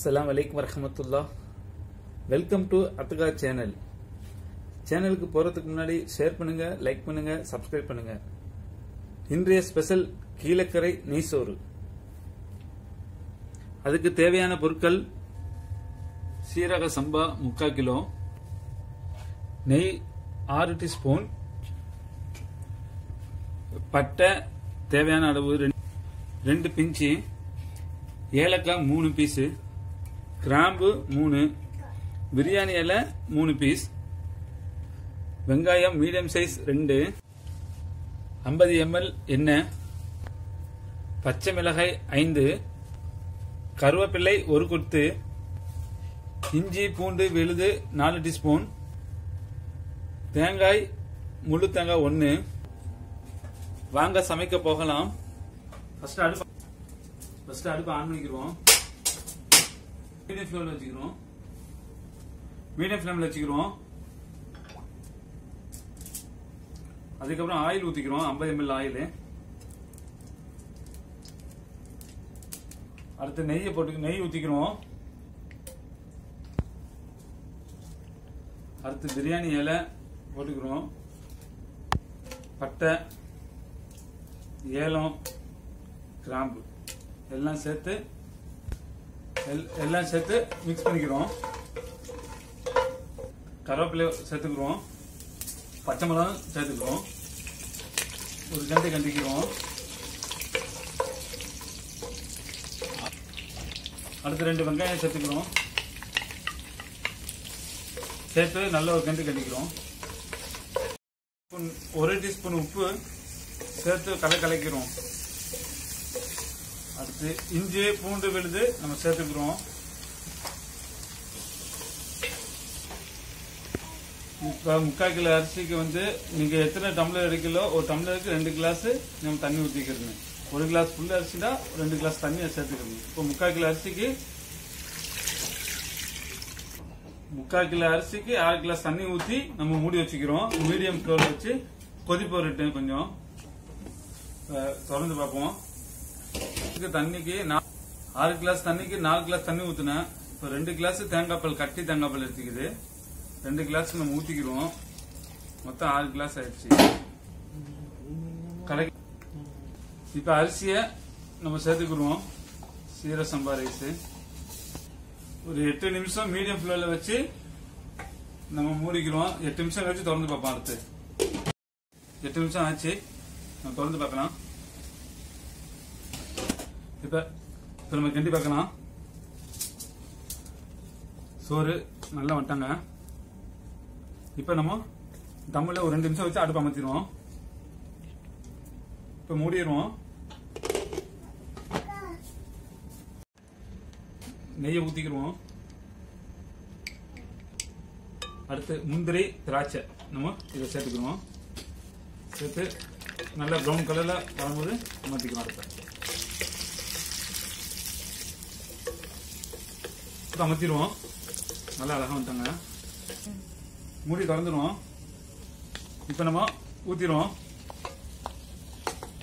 அஸ்ஸலாமு அலைக்கும் வரஹமத்துல்லா வெல்கம் டு அத்துகா சேனல் சேனலுக்கு போறதுக்கு முன்னாடி ஷேர் பண்ணுங்க லைக் பண்ணுங்க சப்ஸ்கிரைப் பண்ணுங்க இன்றைய ஸ்பெஷல் கீழக்கரை நெய்சோறு அதுக்கு தேவையான பொருட்கள் சீரக சம்பா முக்கால் கிலோ நெய் ஆறு டீஸ்பூன் பட்டை தேவையான அளவு ரெண்டு- ரெண்டு பிஞ்சு ஏலக்காய் மூணு பீஸு கிராம்பு மூணு பிரியாணி இலை மூணு பீஸ் வெங்காயம் மீடியம் சைஸ் ரெண்டு ஐம்பது எம்எல் எண்ணெய் பச்சை மிளகாய் ஐந்து கருவேப்பிள்ளை ஒரு கொத்து இஞ்சி பூண்டு விழுது நாலு டீஸ்பூன் தேங்காய் முழு தேங்காய் ஒன்று வாங்க சமைக்க போகலாம் ஃபர்ஸ்ட் அடுப்பு ஃபர்ஸ்ட் அடுப்பு ஆன் பண்ணிக்கிறோம் மீடியம் ஃப்ளேம்ல வச்சுக்கிறோம் மீடியம் ஃப்ளேம்ல வச்சுக்கிறோம் அதுக்கப்புறம் ஆயில் ஊத்திக்கிறோம் 50 எம்எல் ஆயில் அடுத்து நெய்யை போட்டு நெய் ஊத்திக்கிறோம் அடுத்து பிரியாணி இலை போட்டுக்கிறோம் பட்டை ஏலம் கிராம்பு எல்லாம் சேர்த்து எல்- எல்லாம் சேர்த்து மிக்ஸ் பண்ணிக்கிறோம் கருவேப்பிலை சேர்த்துக்கிறோம் பச்சை மிளகாய் சேர்த்துக்கிறோம் ஒரு கண்டு கண்டிக்கிறோம் அடுத்து ரெண்டு வெங்காயம் சேர்த்துக்கிறோம் சேர்த்து நல்ல ஒரு கண்டு கண்டிக்கிறோம் ஸ்பூன் ஒரு டீஸ்பூன் உப்பு சேர்த்து கலை கலக்கிறோம் அடுத்து இஞ்சி பூண்டு விழுது நம்ம சேர்த்துக்கிறோம் இப்போ முக்கால் கிலோ அரிசிக்கு வந்து நீங்க எத்தனை டம்ளர் எடுக்கலோ ஒரு டம்ளருக்கு ரெண்டு கிளாஸ் நம்ம தண்ணி ஊற்றிக்கிறதுங்க ஒரு கிளாஸ் ஃபுல் அரிசினா ரெண்டு கிளாஸ் தண்ணியை சேர்த்துக்கணும் இப்போ முக்கால் கிலோ அரிசிக்கு முக்கால் கிலோ அரிசிக்கு ஆறு கிளாஸ் தண்ணி ஊற்றி நம்ம மூடி வச்சுக்கிறோம் மீடியம் ஃப்ளோரில் வச்சு கொதிப்பு வரட்டு கொஞ்சம் அஹ், திறந்து பார்ப்போம் இதுக்கு தண்ணிக்கு நா- ஆறு கிளாஸ் தண்ணிக்கு நாலு கிளாஸ் தண்ணி ஊத்துனேன் இப்போ ரெண்டு கிளாஸ் தேங்காய் பால் கட்டி தேங்காய் பால் எடுத்துக்குது ரெண்டு கிளாஸ் நம்ம ஊத்திக்கிறோம் மொத்தம் ஆறு கிளாஸ் ஆயிடுச்சு கலக்கி இப்ப அரிசிய நம்ம சேர்த்துக்கிறோம் சீர சம்பா ரைஸ் ஒரு எட்டு நிமிஷம் மீடியம் ஃப்ளோல வச்சு நம்ம மூடிக்கிறோம் எட்டு நிமிஷம் கழிச்சு திறந்து பார்ப்போம் அடுத்து எட்டு நிமிஷம் ஆச்சு நம்ம திறந்து பார்க்கலாம் இப்ப இப்ப நம்ம கிண்டி பார்க்கலாம் சோறு நல்லா வந்துட்டாங்க இப்ப நம்ம தம்மில் ஒரு ரெண்டு நிமிஷம் வச்சு அடுப்பு அமர்த்திடுவோம் இப்ப மூடிடுவோம் நெய்யை ஊத்திக்கிடுவோம் அடுத்து முந்திரி திராட்சை நம்ம இதை சேர்த்துக்கிறோம் சேர்த்து நல்லா ப்ரௌன் கலர்ல வரும்போது மாத்திக்கிறோம் அடுத்த இப்ப அமர்த்திடுவோம் நல்லா அழகா வந்துட்டாங்க மூடி திறந்துருவோம் இப்ப நம்ம ஊத்திடுவோம்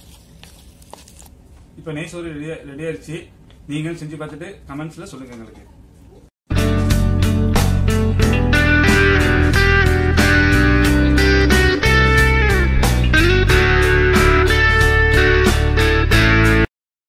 இப்ப நெய் சோறு ரெடி ரெடி ஆயிடுச்சு நீங்களும் செஞ்சு பார்த்துட்டு கமெண்ட்ஸ்ல சொல்லுங்க எங்களுக்கு